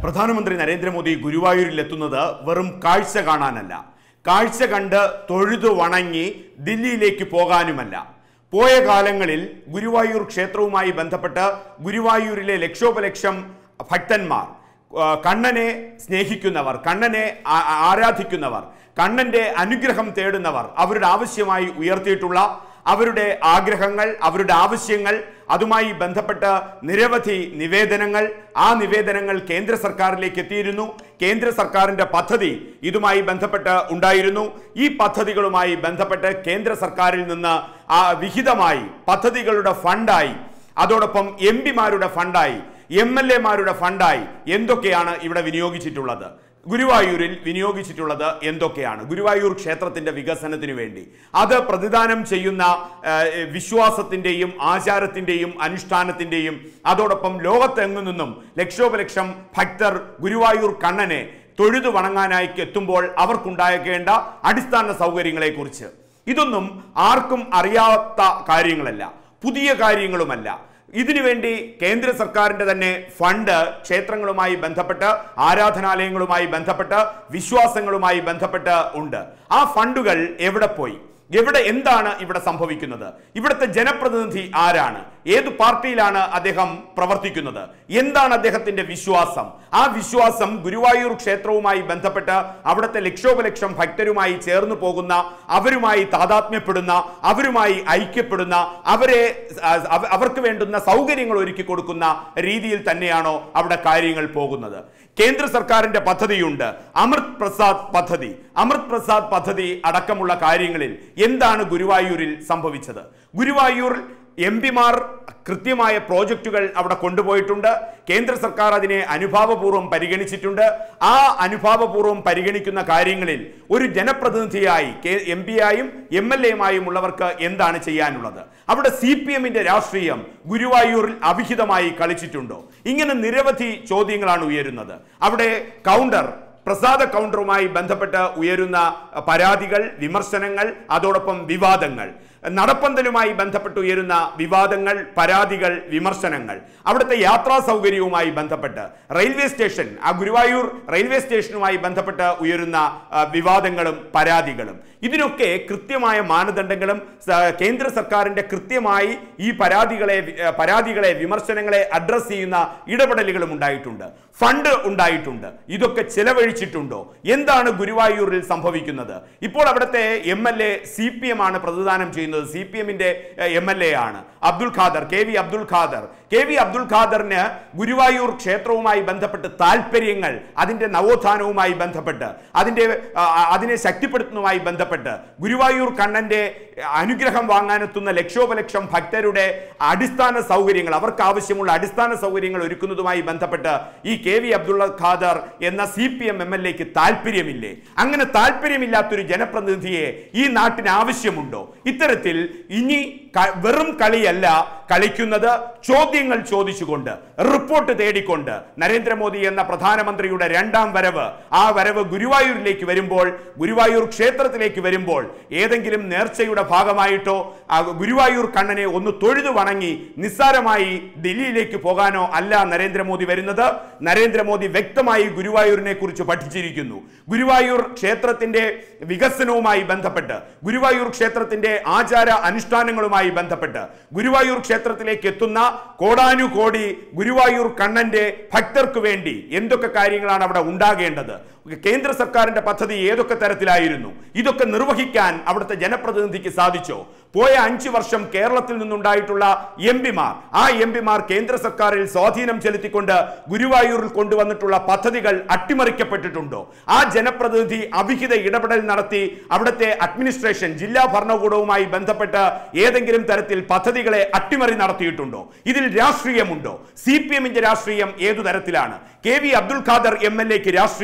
പ്രധാനമന്ത്രി നരേന്ദ്രമോദി ഗുരുവായൂരിൽ എത്തുന്നത് വെറും കാഴ്ച കാണാനല്ല കാഴ്ച കണ്ട് തൊഴുതു വണങ്ങി ദില്ലിയിലേക്ക് പോകാനുമല്ല പോയ കാലങ്ങളിൽ ഗുരുവായൂർ ക്ഷേത്രവുമായി ബന്ധപ്പെട്ട് ഗുരുവായൂരിലെ ലക്ഷോപലക്ഷം ഭക്തന്മാർ ആ, കണ്ണനെ സ്നേഹിക്കുന്നവർ കണ്ണനെ ആ- ആരാധിക്കുന്നവർ കണ്ണന്റെ അനുഗ്രഹം തേടുന്നവർ അവരുടെ ആവശ്യമായി ഉയർത്തിയിട്ടുള്ള അവരുടെ ആഗ്രഹങ്ങൾ അവരുടെ ആവശ്യങ്ങൾ അതുമായി ബന്ധപ്പെട്ട് നിരവധി നിവേദനങ്ങൾ ആ നിവേദനങ്ങൾ കേന്ദ്ര സർക്കാരിലേക്ക് എത്തിയിരുന്നു കേന്ദ്ര സർക്കാരിന്റെ പദ്ധതി ഇതുമായി ബന്ധപ്പെട്ട് ഉണ്ടായിരുന്നു ഈ പദ്ധതികളുമായി ബന്ധപ്പെട്ട് കേന്ദ്ര സർക്കാരിൽ നിന്ന് ആ വിഹിതമായി പദ്ധതികളുടെ ഫണ്ടായി അതോടൊപ്പം എം പിമാരുടെ ഫണ്ടായി എം എൽ എമാരുടെ ഫണ്ടായി എന്തൊക്കെയാണ് ഇവിടെ വിനിയോഗിച്ചിട്ടുള്ളത് ഗുരുവായൂരിൽ വിനിയോഗിച്ചിട്ടുള്ളത് എന്തൊക്കെയാണ് ഗുരുവായൂർ ക്ഷേത്രത്തിന്റെ വികസനത്തിന് വേണ്ടി അത് പ്രതിദാനം ചെയ്യുന്ന ആ, വിശ്വാസത്തിന്റെയും ആചാരത്തിന്റെയും അനുഷ്ഠാനത്തിന്റെയും അതോടൊപ്പം ലോകത്തെങ്ങു നിന്നും ലക്ഷോപലക്ഷം ഭക്തർ ഗുരുവായൂർ കണ്ണനെ തൊഴുതു വണങ്ങാനായി എത്തുമ്പോൾ അവർക്കുണ്ടായേക്കേണ്ട അടിസ്ഥാന സൗകര്യങ്ങളെക്കുറിച്ച് ഇതൊന്നും ആർക്കും അറിയാത്ത കാര്യങ്ങളല്ല പുതിയ കാര്യങ്ങളുമല്ല ഇതിനുവേണ്ടി കേന്ദ്ര സർക്കാരിന്റെ തന്നെ ഫണ്ട് ക്ഷേത്രങ്ങളുമായി ബന്ധപ്പെട്ട് ആരാധനാലയങ്ങളുമായി ബന്ധപ്പെട്ട് വിശ്വാസങ്ങളുമായി ബന്ധപ്പെട്ട് ഉണ്ട് ആ ഫണ്ടുകൾ എവിടെ പോയി എവിടെ എന്താണ് ഇവിടെ സംഭവിക്കുന്നത് ഇവിടുത്തെ ജനപ്രതിനിധി ആരാണ് ഏത് പാർട്ടിയിലാണ് അദ്ദേഹം പ്രവർത്തിക്കുന്നത് എന്താണ് അദ്ദേഹത്തിന്റെ വിശ്വാസം ആ വിശ്വാസം ഗുരുവായൂർ ക്ഷേത്രവുമായി ബന്ധപ്പെട്ട് അവിടുത്തെ ലക്ഷോപലക്ഷം ഭക്തരുമായി ചേർന്ന് പോകുന്ന അവരുമായി താതാത്മ്യപ്പെടുന്ന അവരുമായി ഐക്യപ്പെടുന്ന അവരെ അഹ്, അവ- അവർക്ക് വേണ്ടുന്ന സൗകര്യങ്ങൾ ഒരുക്കി കൊടുക്കുന്ന രീതിയിൽ തന്നെയാണോ അവിടെ കാര്യങ്ങൾ പോകുന്നത് കേന്ദ്ര സർക്കാരിന്റെ പദ്ധതിയുണ്ട് അമൃത് പ്രസാദ് പദ്ധതി അമൃത് പ്രസാദ് പദ്ധതി അടക്കമുള്ള കാര്യങ്ങളിൽ എന്താണ് ഗുരുവായൂരിൽ സംഭവിച്ചത് ഗുരുവായൂർ എം പിമാർ കൃത്യമായ പ്രോജക്റ്റുകൾ അവിടെ കൊണ്ടുപോയിട്ടുണ്ട് കേന്ദ്ര സർക്കാർ അതിനെ അനുഭാവപൂർവ്വം പരിഗണിച്ചിട്ടുണ്ട് ആ അനുഭാവപൂർവ്വം പരിഗണിക്കുന്ന കാര്യങ്ങളിൽ ഒരു ജനപ്രതിനിധിയായി എം പി ആയും എം എൽ എമായും ഉള്ളവർക്ക് എന്താണ് ചെയ്യാനുള്ളത് അവിടെ സി പി എമ്മിന്റെ രാഷ്ട്രീയം ഗുരുവായൂരിൽ അവിഹിതമായി കളിച്ചിട്ടുണ്ടോ ഇങ്ങനെ നിരവധി ചോദ്യങ്ങളാണ് ഉയരുന്നത് അവിടെ കൗണ്ടർ പ്രസാദ കൗണ്ടറുമായി ബന്ധപ്പെട്ട് ഉയരുന്ന പരാതികൾ വിമർശനങ്ങൾ അതോടൊപ്പം വിവാദങ്ങൾ നടപ്പന്തലുമായി ബന്ധപ്പെട്ട് ഉയരുന്ന വിവാദങ്ങൾ പരാതികൾ വിമർശനങ്ങൾ അവിടുത്തെ യാത്രാ സൗകര്യവുമായി ബന്ധപ്പെട്ട് റെയിൽവേ സ്റ്റേഷൻ ആ ഗുരുവായൂർ റെയിൽവേ സ്റ്റേഷനുമായി ബന്ധപ്പെട്ട് ഉയരുന്ന ആ, വിവാദങ്ങളും പരാതികളും ഇതിനൊക്കെ കൃത്യമായ മാനദണ്ഡങ്ങളും സ- കേന്ദ്ര സർക്കാരിന്റെ കൃത്യമായി ഈ പരാതികളെ വി- ആ, പരാതികളെ വിമർശനങ്ങളെ അഡ്രസ് ചെയ്യുന്ന ഇടപെടലുകളും ഉണ്ടായിട്ടുണ്ട് ഫണ്ട് ഉണ്ടായിട്ടുണ്ട് ഇതൊക്കെ ചെലവഴിച്ചിട്ടുണ്ടോ എന്താണ് ഗുരുവായൂരിൽ സംഭവിക്കുന്നത് ഇപ്പോൾ അവിടുത്തെ M L A C P M ആണ് പ്രതിദാനം ചെയ്യുന്നത് സി പി എമ്മിന്റെ എം എൽ എ ആണ് Abdul Khader K V Abdul Khader K V Abdul ഖാദറിന് ഗുരുവായൂർ ക്ഷേത്രവുമായി ബന്ധപ്പെട്ട് താല്പര്യങ്ങൾ അതിന്റെ നവോത്ഥാനവുമായി ബന്ധപ്പെട്ട് അതിന്റെ ആ, അതിനെ ശക്തിപ്പെടുത്തുന്നതുമായി ബന്ധപ്പെട്ട് ഗുരുവായൂർ കണ്ണന്റെ അനുഗ്രഹം വാങ്ങാനെത്തുന്ന ലക്ഷോപലക്ഷം ഭക്തരുടെ അടിസ്ഥാന സൗകര്യങ്ങൾ അവർക്ക് ആവശ്യമുള്ള അടിസ്ഥാന സൗകര്യങ്ങൾ ഒരുക്കുന്നതുമായി ബന്ധപ്പെട്ട് ഈ കെ വി അബ്ദുള്ള ഖാദർ എന്ന C P M M L എക്ക് താല്പര്യമില്ലേ അങ്ങനെ താല്പര്യമില്ലാത്തൊരു ജനപ്രതിനിധിയെ ഈ നാട്ടിന് ആവശ്യമുണ്ടോ ഇത്തരത്തിൽ ഇനി ക- വെറും കളിയല്ല കളിക്കുന്നത് ചോദ്യങ്ങൾ ചോദിച്ചുകൊണ്ട് റിപ്പോർട്ട് തേടിക്കൊണ്ട് നരേന്ദ്രമോദി എന്ന പ്രധാനമന്ത്രിയുടെ രണ്ടാം വരവ് ആ വരവ് ഗുരുവായൂരിലേക്ക് വരുമ്പോൾ ഗുരുവായൂർ ക്ഷേത്രത്തിലേക്ക് വരുമ്പോൾ ഏതെങ്കിലും നേർച്ചയുടെ ഭാഗമായിട്ടോ ആ ഗുരുവായൂർ കണ്ണനെ ഒന്ന് തൊഴുതു വണങ്ങി നിസ്സാരമായി ദില്ലിയിലേക്ക് പോകാനോ അല്ല നരേന്ദ്രമോദി വരുന്നത് നരേന്ദ്രമോദി വ്യക്തമായി ഗുരുവായൂരിനെ കുറിച്ച് പഠിച്ചിരിക്കുന്നു ഗുരുവായൂർ ക്ഷേത്രത്തിന്റെ വികസനവുമായി ബന്ധപ്പെട്ട് ഗുരുവായൂർ ക്ഷേത്രത്തിന്റെ ആചാര അനുഷ്ഠാനങ്ങളുമായി ബന്ധപ്പെട്ട് ഗുരുവായൂർ ക്ഷേത്രത്തിലേക്ക് എത്തുന്ന കോടാനുകോടി ഗുരുവായൂർ കണ്ണന്റെ ഭക്തർക്ക് വേണ്ടി എന്തൊക്കെ കാര്യങ്ങളാണ് അവിടെ ഉണ്ടാകേണ്ടത് കേന്ദ്ര സർക്കാരിന്റെ പദ്ധതി ഏതൊക്കെ തരത്തിലായിരുന്നു ഇതൊക്കെ നിർവഹിക്കാൻ അവിടുത്തെ ജനപ്രതിനിധിക്ക് സാധിച്ചോ പോയ അഞ്ചു വർഷം കേരളത്തിൽ നിന്നുണ്ടായിട്ടുള്ള എം പിമാർ ആ എം പിമാർ കേന്ദ്ര സർക്കാരിൽ സ്വാധീനം ചെലുത്തിക്കൊണ്ട് ഗുരുവായൂരിൽ കൊണ്ടുവന്നിട്ടുള്ള പദ്ധതികൾ അട്ടിമറിക്കപ്പെട്ടിട്ടുണ്ടോ ആ ജനപ്രതിനിധി അവിഹിത ഇടപെടൽ നടത്തി അവിടുത്തെ അഡ്മിനിസ്ട്രേഷൻ ജില്ലാ ഭരണകൂടവുമായി ബന്ധപ്പെട്ട് ഏതെങ്കിലും തരത്തിൽ പദ്ധതികളെ അട്ടിമറി നടത്തിയിട്ടുണ്ടോ ഇതിൽ രാഷ്ട്രീയമുണ്ടോ സി പി എമ്മിന്റെ രാഷ്ട്രീയം ഏതു തരത്തിലാണ് K V Abdul Khader M L എക്ക് രാഷ്ട്രീയമുണ്ടോ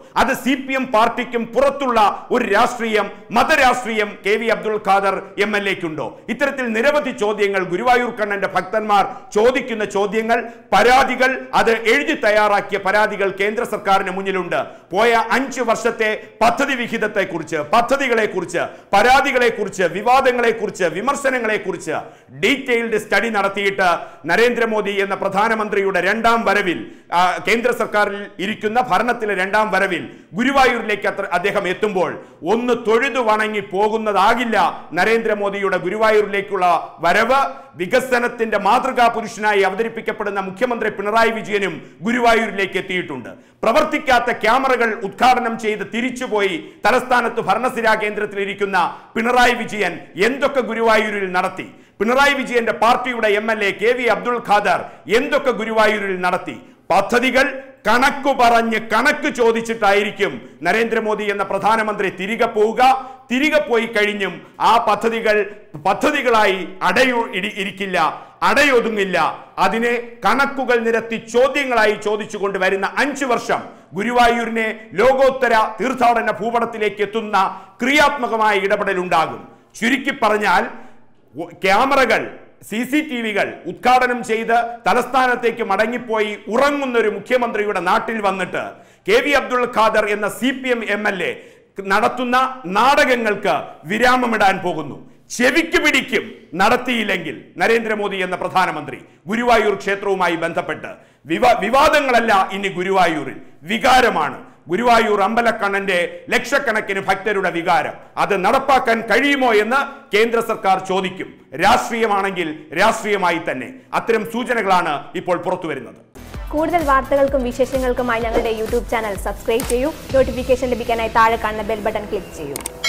അത് സി പി എം പാർട്ടിക്കും പുറത്തുള്ള ഒരു രാഷ്ട്രീയം മതരാഷ്ട്രീയം K V Abdul Khader M L എക്കുണ്ടോ ഇത്തരത്തിൽ നിരവധി ചോദ്യങ്ങൾ ഗുരുവായൂർ കണ്ണന്റെ ഭക്തന്മാർ ചോദിക്കുന്ന ചോദ്യങ്ങൾ പരാതികൾ അത് എഴുതി തയ്യാറാക്കിയ പരാതികൾ കേന്ദ്ര സർക്കാരിന് മുന്നിലുണ്ട് പോയ അഞ്ച് വർഷത്തെ പദ്ധതി വിഹിതത്തെ കുറിച്ച് പദ്ധതികളെ കുറിച്ച് പരാതികളെ കുറിച്ച് വിവാദങ്ങളെ കുറിച്ച് വിമർശനങ്ങളെ കുറിച്ച് ഡീറ്റെയിൽഡ് സ്റ്റഡി നടത്തിയിട്ട് നരേന്ദ്രമോദി എന്ന പ്രധാനമന്ത്രിയുടെ രണ്ടാം വരവിൽ ആ, കേന്ദ്ര സർക്കാരിൽ ഇരിക്കുന്ന ഭരണത്തിലെ രണ്ടാം വരവിൽ ഗുരുവായൂരിലേക്ക് അത്ര അദ്ദേഹം എത്തുമ്പോൾ ഒന്ന് തൊഴുതു വണങ്ങി പോകുന്നതാകില്ല നരേന്ദ്രമോദിയുടെ ഗുരുവായൂരിലേക്കുള്ള വരവ് വികസനത്തിന്റെ മാതൃകാ പുരുഷനായി അവതരിപ്പിക്കപ്പെടുന്ന മുഖ്യമന്ത്രി പിണറായി വിജയനും ഗുരുവായൂരിലേക്ക് എത്തിയിട്ടുണ്ട് പ്രവർത്തിക്കാത്ത ക്യാമറകൾ ഉദ്ഘാടനം ചെയ്ത് തിരിച്ചുപോയി തലസ്ഥാനത്ത് ഭരണസിരാ കേന്ദ്രത്തിൽ ഇരിക്കുന്ന പിണറായി വിജയൻ എന്തൊക്കെ ഗുരുവായൂരിൽ നടത്തി പിണറായി വിജയന്റെ പാർട്ടിയുടെ M L A K V Abdul Khader എന്തൊക്കെ ഗുരുവായൂരിൽ നടത്തി പദ്ധതികൾ കണക്കു പറഞ്ഞ് കണക്ക് ചോദിച്ചിട്ടായിരിക്കും നരേന്ദ്രമോദി എന്ന പ്രധാനമന്ത്രി തിരികെ പോവുക തിരികെ പോയി കഴിഞ്ഞും ആ പദ്ധതികൾ പദ്ധതികളായി അടയു ഇടി- ഇരിക്കില്ല അടയൊതുങ്ങില്ല അതിനെ കണക്കുകൾ നിരത്തി ചോദ്യങ്ങളായി ചോദിച്ചുകൊണ്ട് വരുന്ന അഞ്ചു വർഷം ഗുരുവായൂരിനെ ലോകോത്തര തീർത്ഥാടന ഭൂപടത്തിലേക്ക് എത്തുന്ന ക്രിയാത്മകമായ ഇടപെടൽ ഉണ്ടാകും ചുരുക്കി പറഞ്ഞാൽ ഒ- ക്യാമറകൾ സി സി ടി വികൾ ഉദ്ഘാടനം ചെയ്ത് തലസ്ഥാനത്തേക്ക് മടങ്ങിപ്പോയി ഉറങ്ങുന്ന ഒരു മുഖ്യമന്ത്രിയുടെ നാട്ടിൽ വന്നിട്ട് കെ വി അബ്ദുൾ ഖാദർ എന്ന C P M M L A നടത്തുന്ന നാടകങ്ങൾക്ക് വിരാമമിടാൻ പോകുന്നു ചെവിക്ക് പിടിക്കും നടത്തിയില്ലെങ്കിൽ നരേന്ദ്രമോദി എന്ന പ്രധാനമന്ത്രി ഗുരുവായൂർ ക്ഷേത്രവുമായി ബന്ധപ്പെട്ട് വിവാ വിവാദങ്ങളല്ല ഇനി ഗുരുവായൂരിൽ വികാരമാണ് ഗുരുവായൂർ അമ്പലക്കണ്ണന്റെ ലക്ഷക്കണക്കിന് ഭക്തരുടെ വികാരം അത് നടപ്പാക്കാൻ കഴിയുമോ എന്ന് കേന്ദ്ര സർക്കാർ ചോദിക്കും രാഷ്ട്രീയമാണെങ്കിൽ രാഷ്ട്രീയമായി തന്നെ അത്തരം സൂചനകളാണ് ഇപ്പോൾ പുറത്തു വരുന്നത് കൂടുതൽ വാർത്തകൾക്കും വിശേഷങ്ങൾക്കുമായി ഞങ്ങളുടെ യൂട്യൂബ് ചാനൽ സബ്സ്ക്രൈബ് ചെയ്യൂ നോട്ടിഫിക്കേഷൻ ലഭിക്കാനായി താഴെ കാണുന്ന ബെൽ ബട്ടൺ ക്ലിക്ക് ചെയ്യൂ